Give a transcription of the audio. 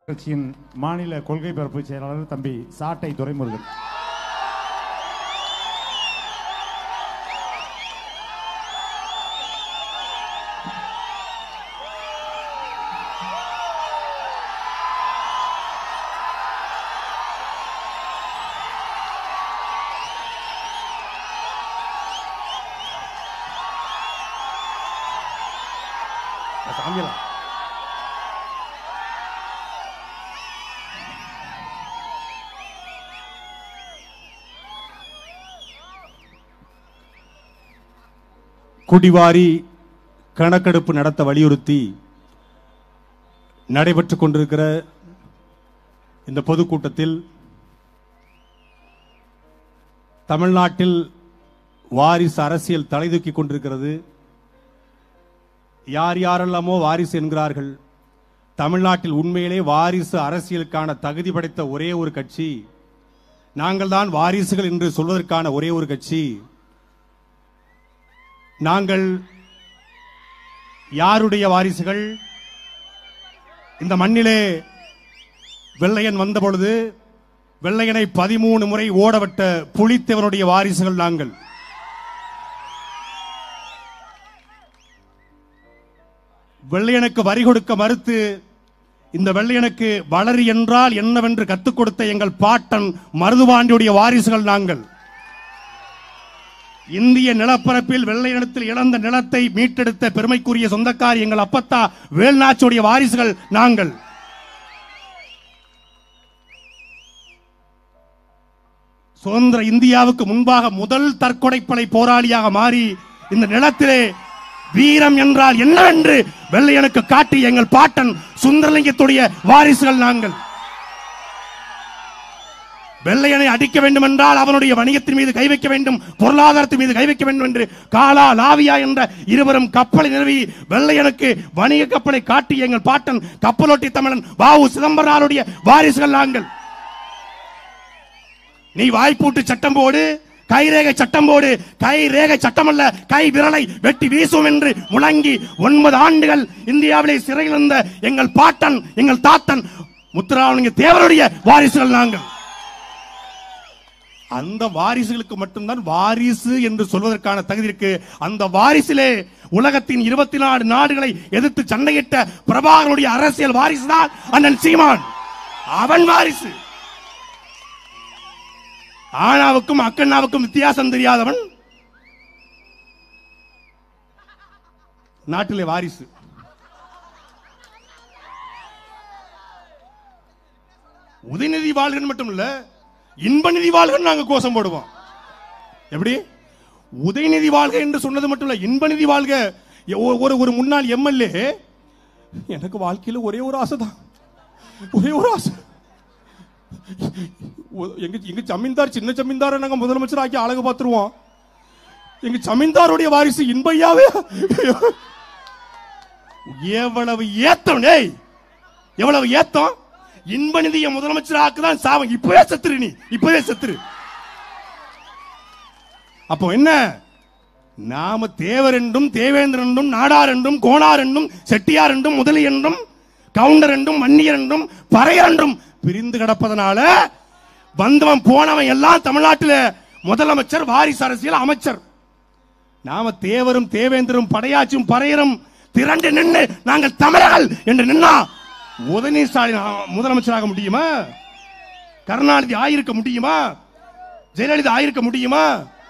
கட்சியின் மாநில கொள்கை பரப்பு செயலாளர் தம்பி சாட்டை துரைமுருகன் சாமியலா குடிவாரி கணக்கெடுப்பு நடத்த வலியுறுத்தி நடைபெற்றுக் கொண்டிருக்கிற இந்த பொதுக்கூட்டத்தில் தமிழ்நாட்டில் வாரிசு அரசியல் தலைதூக்கிக் கொண்டிருக்கிறது யார் யாரெல்லாமோ வாரிசு என்கிறார்கள் தமிழ்நாட்டில் உண்மையிலே வாரிசு அரசியலுக்கான தகுதி படைத்த ஒரே ஒரு கட்சி நாங்கள் தான் வாரிசுகள் என்று சொல்வதற்கான ஒரே ஒரு கட்சி நாங்கள் யாருடைய வாரிசுகள் இந்த மண்ணிலே வெள்ளையன் வந்த பொழுது வெள்ளையனை பதிமூணு முறை ஓடவிட்ட புலித்தேவனுடைய வாரிசுகள் நாங்கள் வெள்ளையனுக்கு வரி கொடுக்க மறுத்து இந்த வெள்ளையனுக்கு வளரி என்றால் என்னவென்று கத்துக் கொடுத்த எங்கள் பாட்டன் மருதுபாண்டியுடைய வாரிசுகள் நாங்கள் இந்திய நிலப்பரப்பில் வெள்ளையனத்தில் இழந்த நிலத்தை மீட்டெடுத்த பெருமைக்குரிய சொந்தக்காரி எங்கள் அப்பத்தா வேல்நாச்சுடைய வாரிசுகள் நாங்கள் சுதந்திர இந்தியாவுக்கு முன்பாக முதல் தற்கொலைப்படை போராளியாக மாறி இந்த நிலத்திலே வீரம் என்றால் என்னவென்று வெள்ளையனுக்கு காட்டி எங்கள் பாட்டன் சுந்தரலிங்கத்துடைய வாரிசுகள் நாங்கள் வெள்ளையனை அடிக்க வேண்டும் என்றால் அவனுடைய வணிகத்தின் மீது கை வைக்க வேண்டும் பொருளாதாரத்தின் மீது கை வைக்க வேண்டும் என்று காலா லாவியா என்ற இருவரும் கப்பலை நிறுவி வெள்ளையனுக்கு வணிக கப்பலை காட்டி எங்கள் பாட்டன் கப்பலோட்டி தமிழன் வாவு சிதம்பரனாருடைய வாரிசுகள் நாங்கள் நீ வாய்ப்பூட்டு சட்டம் போடு கைரேகை சட்டம் போடு கை ரேகை சட்டம் அல்ல கை விரலை வெட்டி வீசும் என்று முழங்கி ஒன்பது ஆண்டுகள் இந்தியாவிலே சிறையில் இருந்த எங்கள் பாட்டன் எங்கள் தாத்தன் முத்துராமலிங்க தேவருடைய வாரிசுகள் நாங்கள் அந்த வாரிசுகளுக்கு மட்டும்தான் வாரிசு என்று சொல்வதற்கான தகுதி இருக்கு அந்த வாரிசிலே உலகத்தின் இருபத்தி நாலு நாடுகளை எதிர்த்து சண்டையிட்ட பிரபாகருடைய அரசியல் வாரிசு தான் அண்ணன் சீமான் அவன் வாரிசு ஆணாவுக்கும் அக்கண்ணாவுக்கும் வித்தியாசம் தெரியாதவன் நாட்டிலே வாரிசு உதயநிதி வாழ்கன் மட்டும் இல்ல இன்பநிதி வாழ்கன் நாங்க கோஷம் போடுவோம் எப்படி உதயநிதி வாழ்க என்று சொன்னது மட்டும் இல்ல இன்பநிதி வாழ்க ஒ- ஒரு ஒரு முன்னாள் எம்எல்ஏ எனக்கு வாழ்க்கையில ஒரே ஒரு ஆசை தான் ஒரே ஒரு ஆசை ஒ- எங்க எங்க ஜமீன்தார் சின்ன ஜமீன்தாரை நாங்க முதலமைச்சர் ஆக்கி அழகு பார்த்துருவோம் எங்க ஜமீன்தாருடைய வாரிசு இன்பையாவே எவ்வளவு ஏத்தம் டேய் எவ்வளவு ஏத்தம் இன்ப நிதிய முதலமைச்சர் ஆக்குதான் சாவம் இப்பவே செத்துரு நீ இப்பவே செத்துரு அப்போ என்ன நாம தேவர் என்றும் தேவேந்திரன் என்றும் நாடார் என்றும் கோணார் என்றும் செட்டியார் என்றும் முதலி என்றும் கவுண்டர் என்றும் மன்னியர் என்றும் பறையர் என்றும் பிரிந்து கிடப்பதனால வந்தவன் போனவன் எல்லாம் தமிழ்நாட்டில் முதலமைச்சர் வாரிசு அரசியல் அமைச்சர் நாம தேவரும் தேவேந்திரும் படையாச்சும் பறையரும் திரண்டு நின்று நாங்கள் தமிழர்கள் என்று நின்னா உதயநிதி ஸ்டாலின் ஆ- முதலமைச்சராக முடியுமா கருணாநிதி ஆயிருக்க முடியுமா ஜெயலலிதா ஆயிருக்க முடியுமா